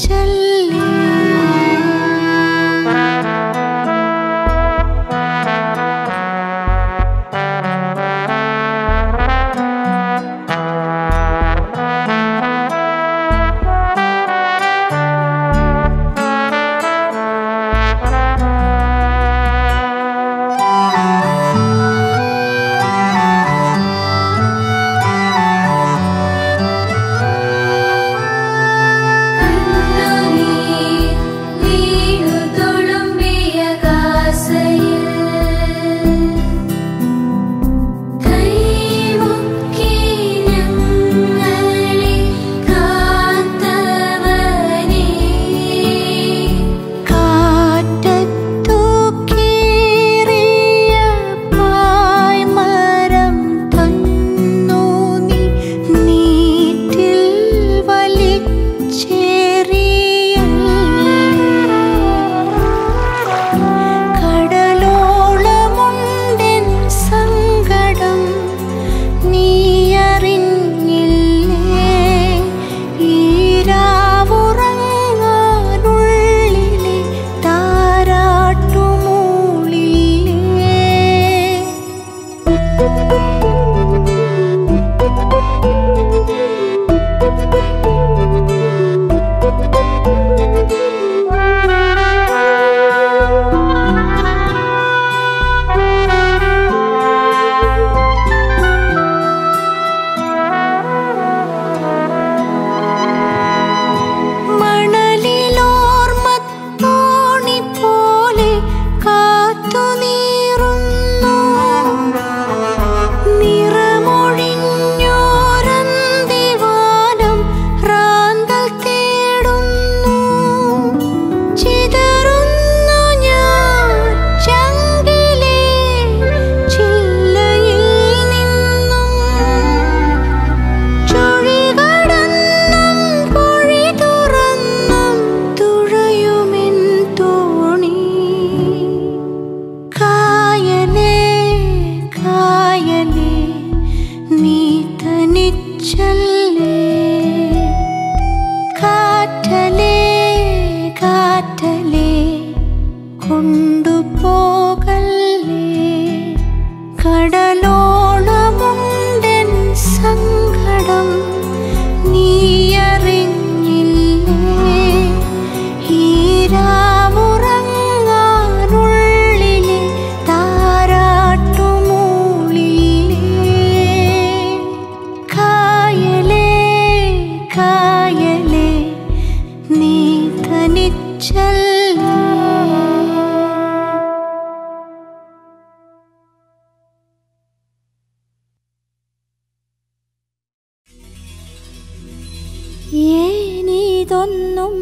ഏനിതൊന്നും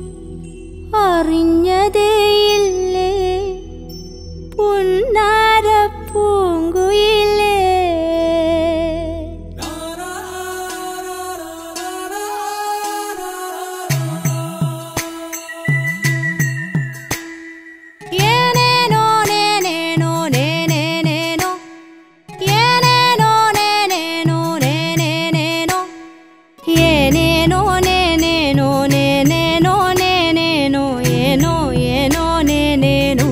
അറിഞ്ഞതേയില്ലേ പുന്നാര പൂങ്കുയിലേ ഏനേനോ നേനേനോ നേനേനേനോ ഏനേനോ നേനേനോ നേനേനേനോ ಏನೇನೋ ನೇನೇನೋ ನೇನೇನೋ ನೇನೇನೋ ಏನೋ ಏನೋ ನೇನೇನೋ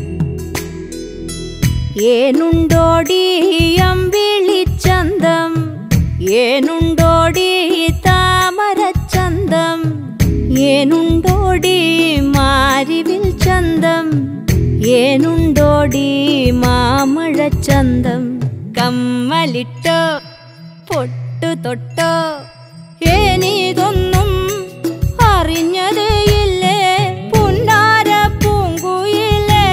ഏനുണ്ടോടി അമ്പിളിച്ചന്തം ഏനുണ്ടോടി താമരച്ചന്തം ഏനുണ്ടോടി മാരിവിൽ ചന്തം ഏനുണ്ടോടി മാമഴച്ചന്തം കമ്മലിട്ടോ പൊട്ടു തൊട്ടോ ഏനിതൊന്നും അറിഞ്ഞതേയില്ലേ പുന്നാര പൂങ്കുയിലേ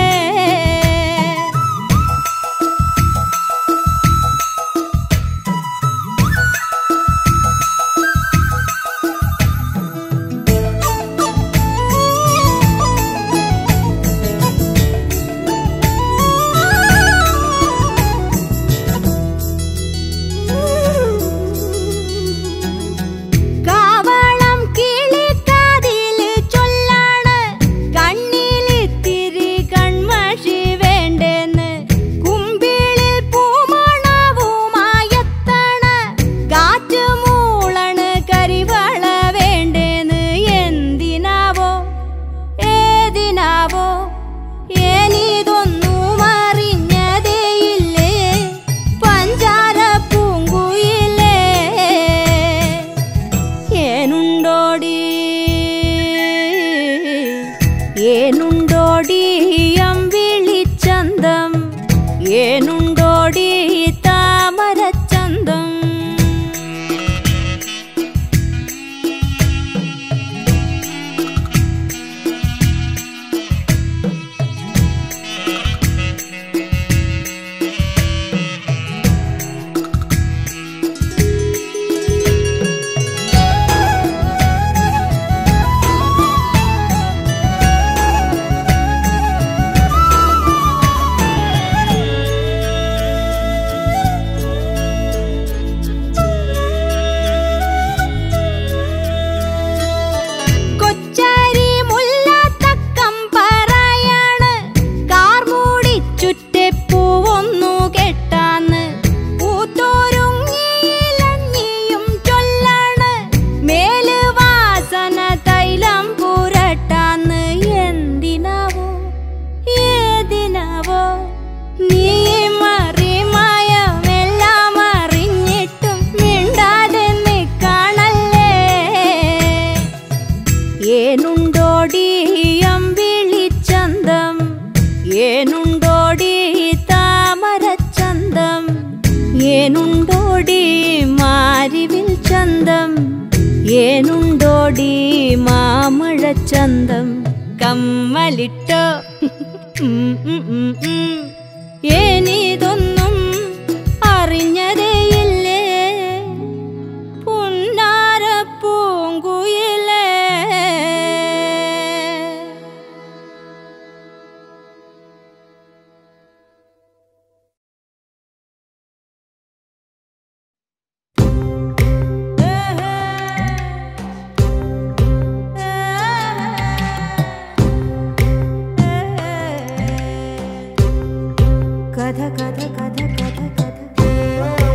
ഏനുണ്ടോടി അമ്പിളിച്ചന്തം ഏനുണ്ടോടി താമരച്ചന്തം ഏനുണ്ടോടി മാരിവിൽ ചന്തം ഏനുണ്ടോടി മാമഴച്ചന്തം കമ്മലിട്ടോ ഉം, ഉം, ഉം, ഉം. ഏനിതൊന്നും അറിഞ്ഞതേയില്ലേ പുന്നാരപ്പൂങ്കുയിലേ കഥ കഥ കഥ കഥ കഥ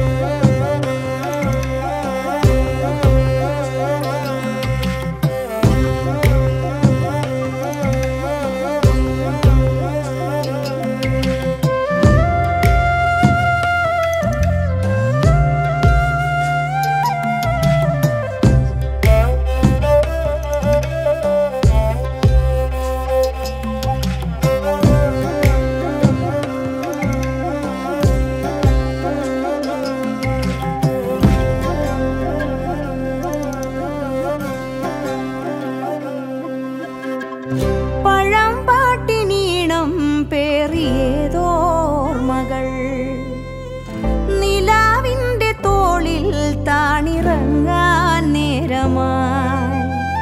പഴംപാട്ടിനീണം പേറിയേതോർമകൾ നിലാവിൻ്റെ തോളിൽ താണിറങ്ങാൻ നേരമായി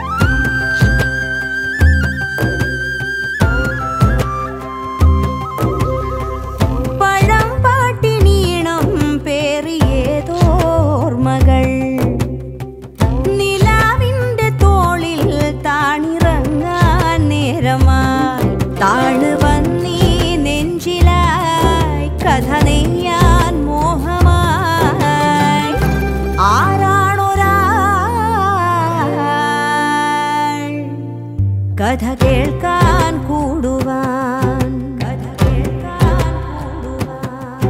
പഴംപാട്ടിനീണം പേറിയേതോർമകൾ നിലാവിന്റെ തോളിൽ താണിറങ്ങാൻ നേരമായി താണു വന്നീ നെഞ്ചിലായി കഥ നെയ്യാൻ മോഹമായി ആരാണൊരാൾ കഥ കേൾക്കാൻ കൂടുവാൻ കഥ കേൾക്കാൻ കൂടുവാൻ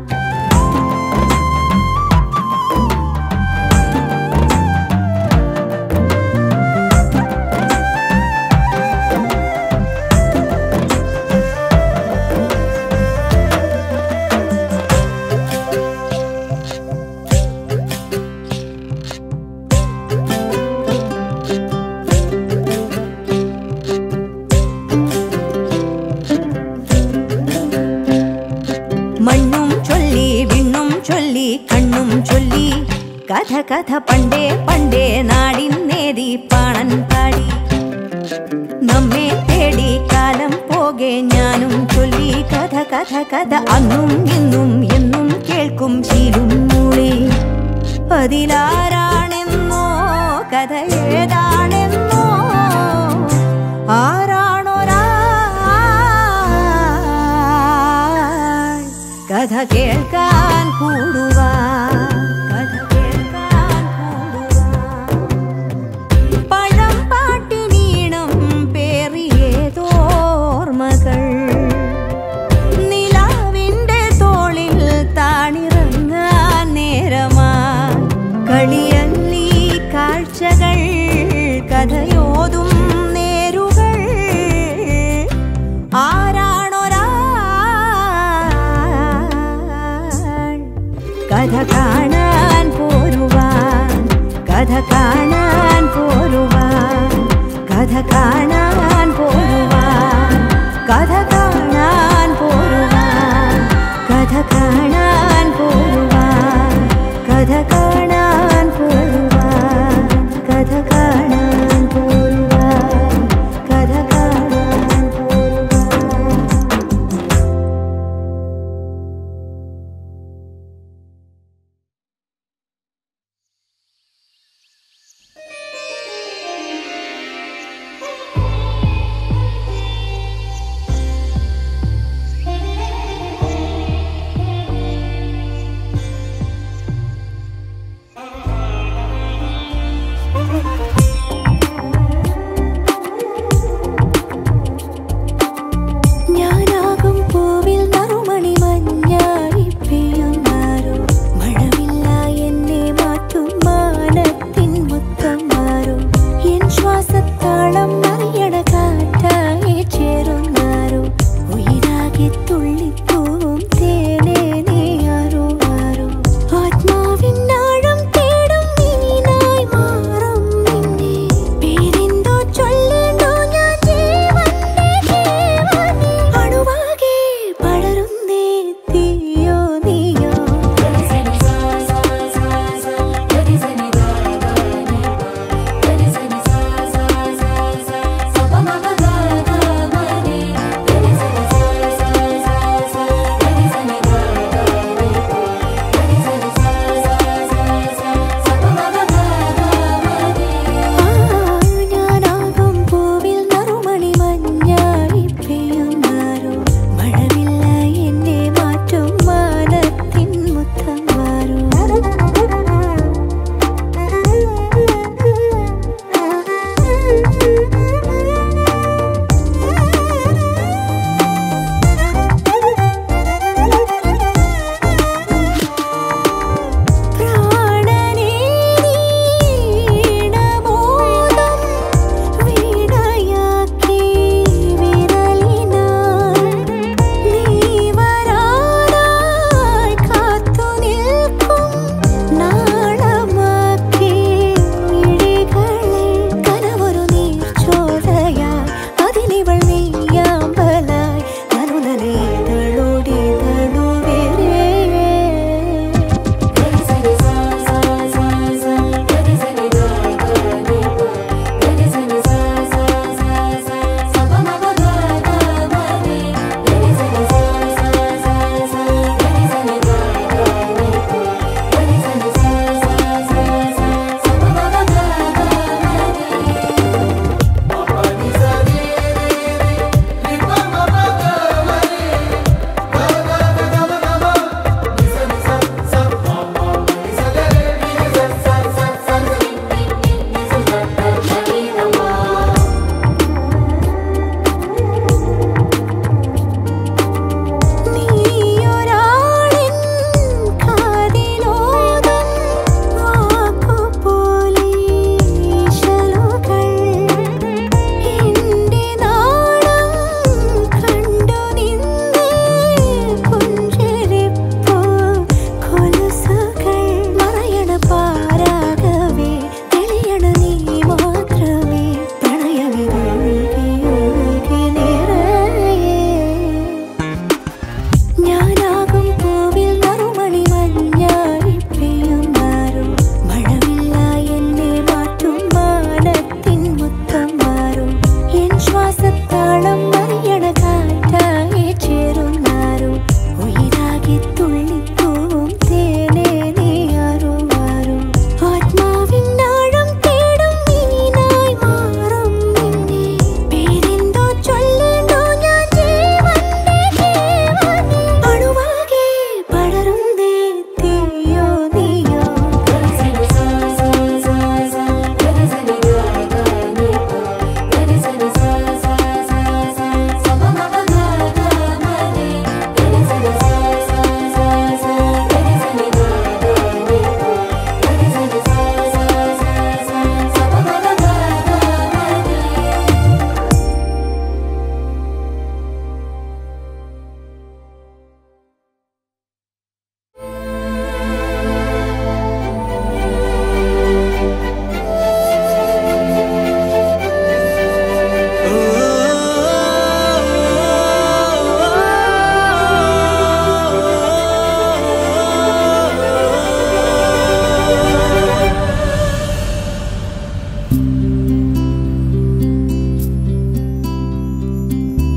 മണ്ണും ചൊല്ലി വിണ്ണും ചൊല്ലി കണ്ണും ചൊല്ലി കഥ കഥ പണ്ടേ പണ്ടേ നാടിൻ നേടി പാണൻ പാടി നമ്മെ തേടി കാലം പോകെ ഞാനും ചൊല്ലി കഥ കഥ കഥ അന്നും ഇന്നും എന്നും കേൾക്കും ശീലും മൂളി അതിലാരാണെന്നോ കഥ ഏതാണെന്നോ ആരാണൊരാൾ കഥ കേൾക്കാൻ കൂടുവാൻ കഥ കേൾക്കാൻ കൂടുവാൻ പഴം പാട്ടിനീണം പേറിയേതോർമകൾ നിലാവിൻ്റെ തോളിൽ താണിറങ്ങാൻ നേരമാ കളിയല്ലി കാഴ്ചകൾ കഥയോതും നേരുകൾ ആരാണൊരാൾ കഥ കാണാൻ പോരുവാൻ കഥ കാണാൻ പോരുവാൻ കഥ കാണാൻ പോരുവാൻ കഥ കാണാൻ പോരുവാൻ കഥ കാണാൻ പോരുവാൻ കഥ കാണാൻ പോരുവാൻ കഥ കാണാൻ പോരുവാൻ കഥ കാണാൻ പോരുവാൻ ആ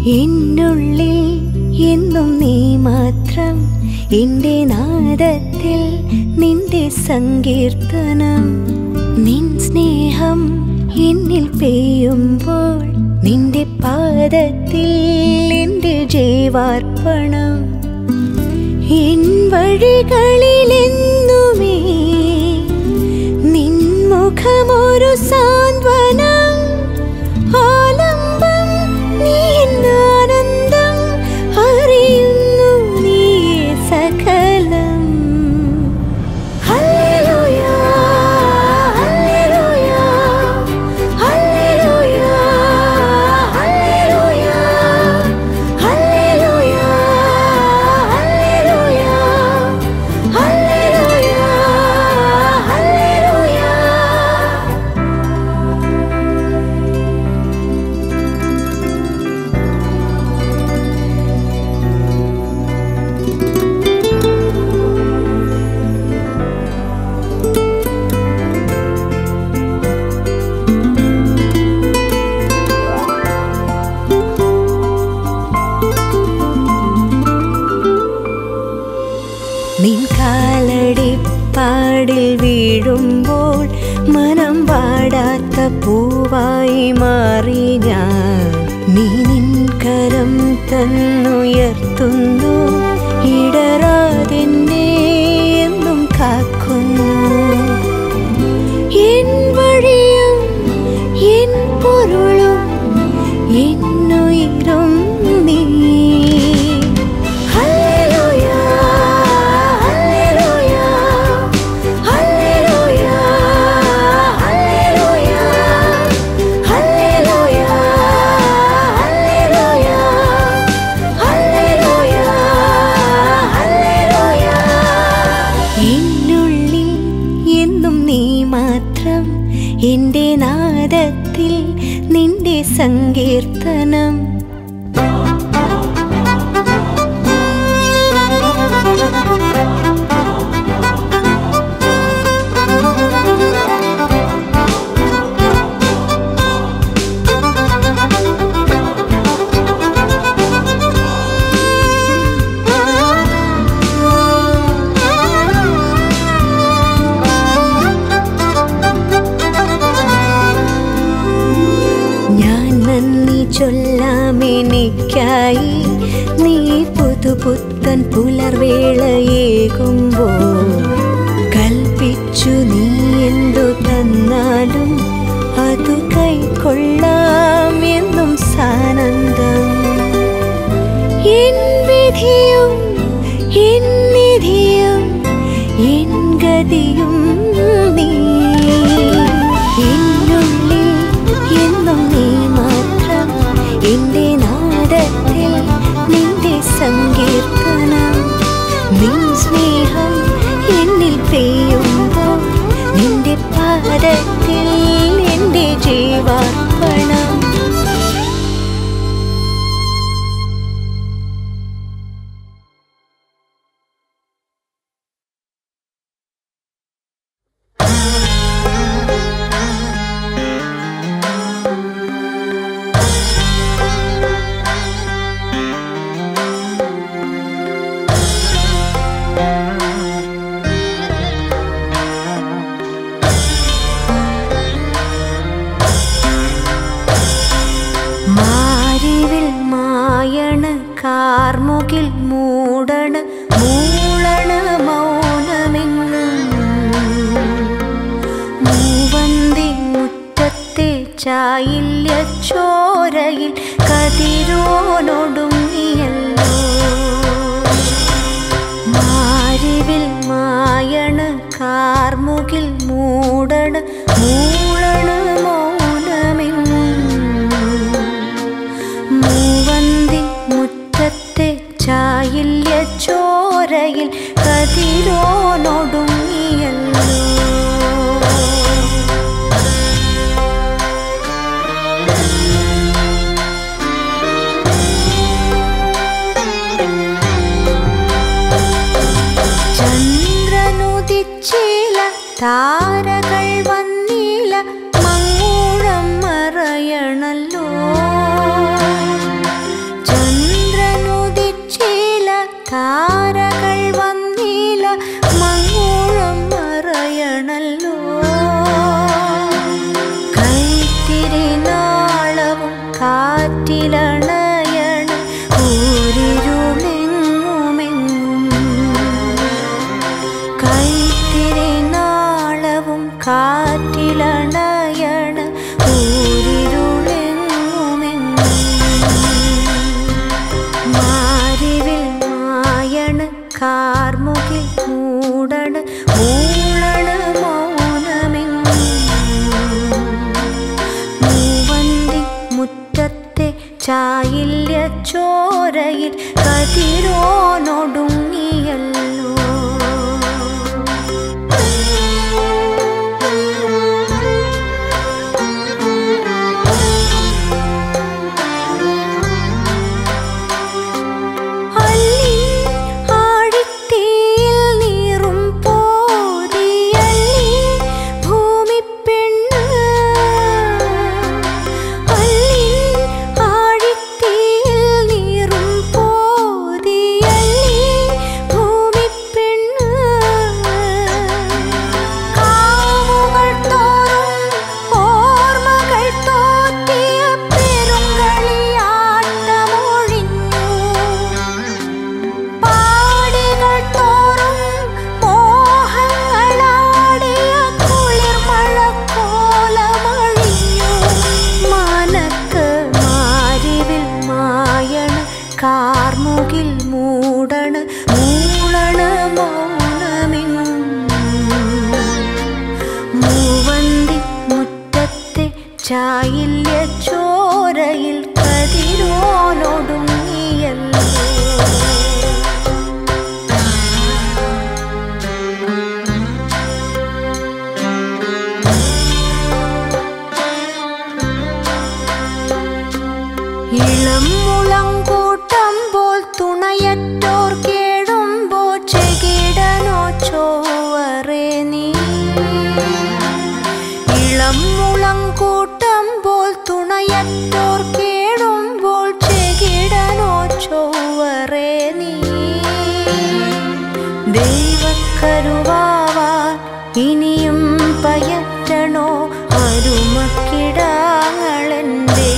എന്നുള്ളിൽ എന്നും നീ മാത്രം എൻ്റെ നാദത്തിൽ നിന്റെ സങ്കീർത്തനം നിൻ സ്നേഹം എന്നിൽ പെയ്യുമ്പോൾ നിന്റെ പാദത്തിൽ എൻ്റെ ജൈവാർപ്പണം എൻ വഴികളിലെന്നുമേ നിൻ മുഖമൊരു സാന്ത്വനം ആലംബം നീ എന്നാനന്ദം അറിയുന്നു നീ സകലം hallelujah hallelujah hallelujah hallelujah hallelujah hallelujah hallelujah hallelujah നിൻ കാലടിപ്പാടിൽ വീഴുമ്പോൾ മനം പാടാത്ത പൂവായി മാറി ഞാൻ നീ നിൻ കരം തന്നുയർത്തുന്നു ഇടറാതെന്നെ എന്നും കാക്കുന്നു എൻ വഴിയും എൻ പൊരുളും എന്നുയിരും നീ hallelujah hallelujah hallelujah hallelujah hallelujah hallelujah hallelujah hallelujah എന്നുള്ളിൽ എന്നും നീ മാത്രം എൻ്റെ നാദത്തിൽ നിന്റെ സങ്കീർത്തനം ഞാൻ നന്ദി ചൊല്ലാമെനിക്കായി നീ പുതുപുത്തൻ പുലർവേളയേകുമ്പോൾ കൽപ്പിച്ചു നീ എന്തു തന്നാലും അതു കൈക്കൊള്ളാം എന്നും സാനന്ദം എൻ വിധിയും എൻ നിധിയും എൻ ഗതിയും നീ എന്നുള്ളിൽ എന്നും നീ മാത്രം എൻ്റെ നാദത്തിൽ നിന്റെ സങ്കീർത്തനം നിൻ സ്നേഹം എന്നിൽ പെയ്യുമ്പോൾ നിന്റെ പാദത്തിൽ എൻ്റെ ജീവാർപ്പണം മാരിവിൽ മായണ് കാർമുകിൽ മൂടണ് മൂളണ് മൗനമെന്നും മൂവന്തി മുറ്റത്തെ ചായില്യ ചോരയിൽ കതിരോനൊടുങ്ങിയല്ലോ മാരിവിൽ മായണ് കാർമുകിൽ മൂടണ് മൂളണ് മൗനമെന്നും മൂവന്തി മുറ്റത്തെ ചായില്യ ചോരയിൽ കതിരോനൊടുങ്ങിയല്ലോ ചന്ദ്രനുദിച്ചില താരകൾ വന്നില മങ്ങൂഴം മറയണല്ലോ ചായില്യ ചോരയിൽ കതിരോനൊടുങ്ങിയല്ലോ അല്ലിൻ ആഴിത്തീയിൽ നീറും പോതിയല്ലി ഭൂമിപ്പെണ്ണ്. അല്ലിൻ ആഴിത്തീയിൽ നീറും പോതിയല്ലി ഭൂമിപ്പെണ്ണ്. കാവുകൾ തോറും ഓർമ്മകൾ തോറ്റിയ പെരുങ്കളിയാട്ടമൊഴിഞ്ഞു പാടികൾ തോറും മോഹങ്ങളാടിയ കുളിർമഴക്കോലമഴിഞ്ഞു മാനക്ക് മാരിവിൽ മായണ് കാർമുകിൽ മൂടണ് മൂളണ് മൗനമിങ്ങും മൂവന്തി മുറ്റത്തെ ചായില്യ ചോരയിൽ കതിരോനൊടുങ്ങിയല്ലോ ഇളം മുളം കൂട്ടമ്പോൾ തുണയറ്റോർ കേടുമ്പോ ചെകിടനോ ചോവറേ നീ ഇളം മുളം കൂട്ടമ്പോൾ തുണയറ്റോർ കേടുമ്പോൾ ചെകിടനോ ചോവറേ നീ ദൈവക്കരുവാവാൻ ഇനിയും പയറ്റണോ അരുമക്കിടാങ്ങളെന്തേ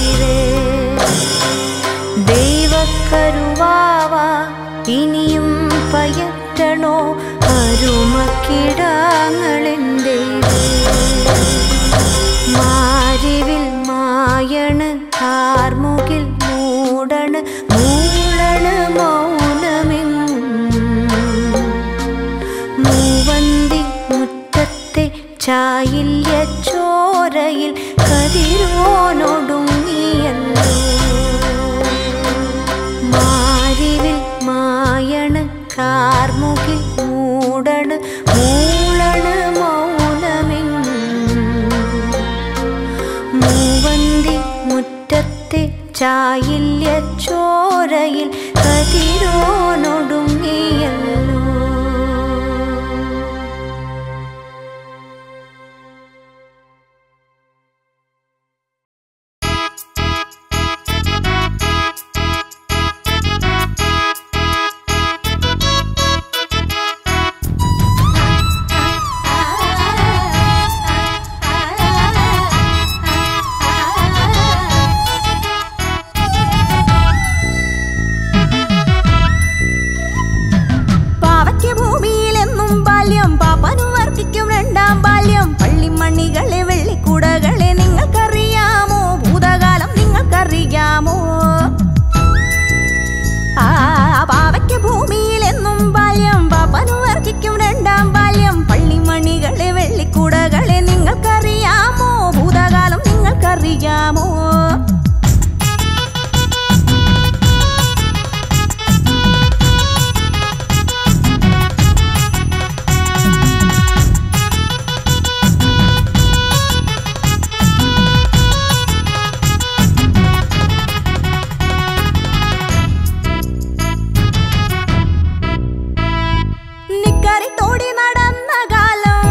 ദൈവക്കരുവാവാ ഇനിയും പയറ്റണോ അരുമക്കിടാങ്ങളെന്തേ മാരിവിൽ മായണ് കാർമുകിൽ മൂടണ് മൂളണ് മൗനമെങ്ങും മൂവന്തി മുറ്റത്തെ ചായില്യ ചോരയിൽ കതിരോനൊടുങ്ങിയല്ലോ മാരിവിൽ മായണ് കാർമുകിൽ മൂടണ് മൂളണ് മൗനമെങ്ങും മൂവന്തി മുറ്റത്തെ ചായില്യ ചോരയിൽ കതിരോനൊടുങ്ങിയല്ലോ പാവയ്ക്ക് ഭൂമിയിലെന്നും ബാല്യം പാപ്പനു വർദ്ധിക്കും രണ്ടാം ബാല്യം പള്ളിമണികളെ വെള്ളിക്കൂടകളെ നിങ്ങൾക്കറിയാമോ ഭൂതകാലം നിങ്ങൾക്കറിയാമോ ആ പാവയ്ക്ക് ഭൂമിയിലെന്നും ബാല്യം പാപ്പനു വർദ്ധിക്കും രണ്ടാം ബാല്യം പള്ളിമണികളെ വെള്ളിക്കൂടകളെ നിങ്ങൾക്കറിയാമോ ഭൂതകാലം നിങ്ങൾക്കറിയാമോ നിക്കറി തോടി നടന്ന കാലം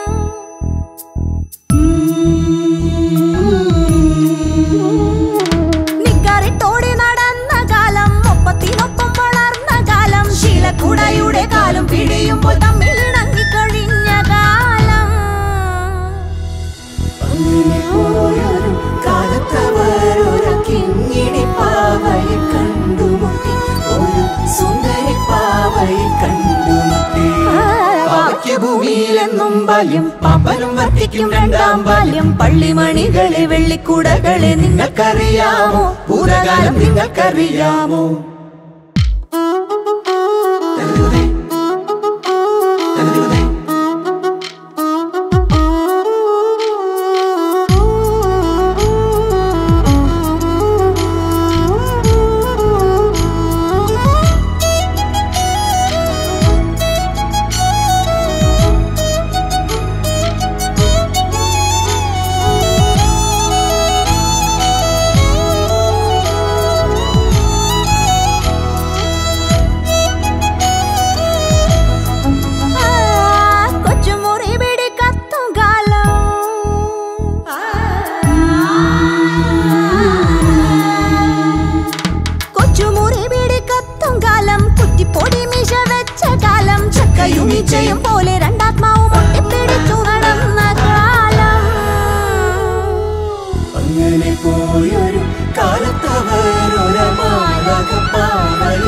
നിക്കറി തോടി നടന്ന കാലം ഒപ്പത്തിനൊപ്പം വളർന്ന കാലം ശീലക്കുടയുടെ കാലം പിടിയുമ്പോൾ തമ്മിൽ ഇണങ്ങിക്കഴിഞ്ഞ കാലം അങ്ങനെ പോയൊരു കാലത്തവരൊരു കിങ്ങിണി പാവയെ കണ്ടുമുട്ടി ഒരു സുന്ദരി പാവയെ കണ്ടുമുട്ടി പാവയ്ക്ക് ഭൂമിയിലെന്നും ബാല്യം പാപ്പനും വർദ്ധിക്കും രണ്ടാം ബാല്യം പള്ളിമണികളെ വെള്ളിക്കൂടകളെ നിങ്ങൾക്കറിയാമോ ഭൂതകാലം നിങ്ങൾക്കറിയാമോ തകരുതേ, തകരുതേ. ആ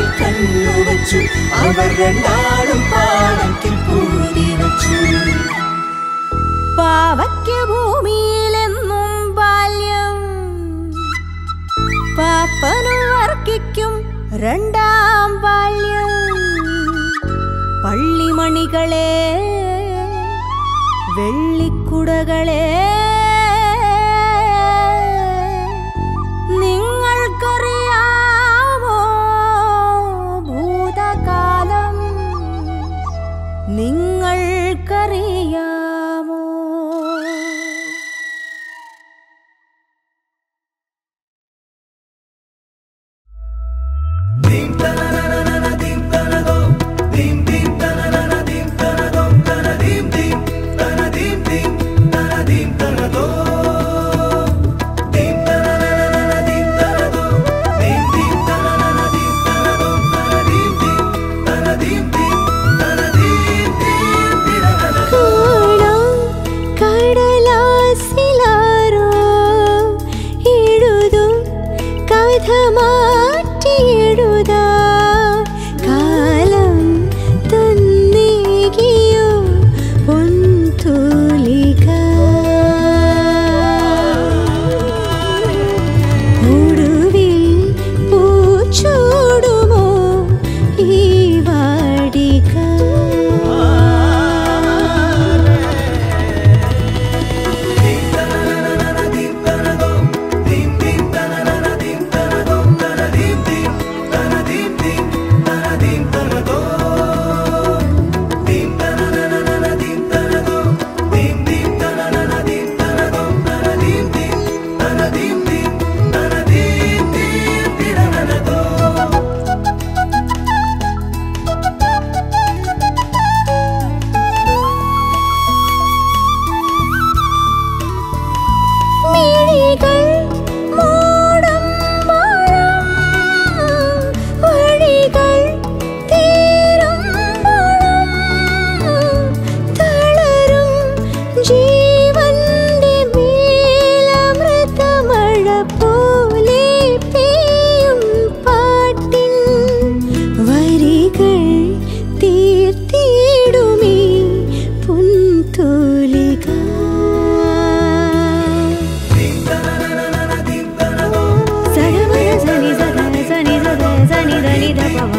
കണ്ണു വച്ചു അവർ രണ്ടാളും പാടത്തിൽ പൂതി വച്ചു പാവയ്ക്ക് ഭൂമിയിലെന്നും ബാല്യം പാപ്പനും വർക്കിക്കും രണ്ടാം ബാല്യം പള്ളിമണികളെ വെള്ളിക്കുടകളെ നിങ്ങൾക്കറിയാമോ ഭൂതകാലം നിങ്ങൾക്കറിയാമോ കാണാം കടലാസിലാരോ എഴുതും കഥ മാറ്റി എഴുതാം കാലം തന്നേകിയോ പൊൻതൂലിക ഒടുവിൽ പൂച്ചൂടുമോ ഈ വാടിക മിഴികൾ മൂടുമ്പോഴും വഴികൾ തീരുമ്പോഴും തളരും ജീവന്റെ മേലമൃതമഴ പോലെ പെയ്യും പാട്ടിൻ വരികൾ തീർത്തിടുമേ പുൻതൂലിക സരവര സനി സദ സനി സദ സനി ധനി ധ പവ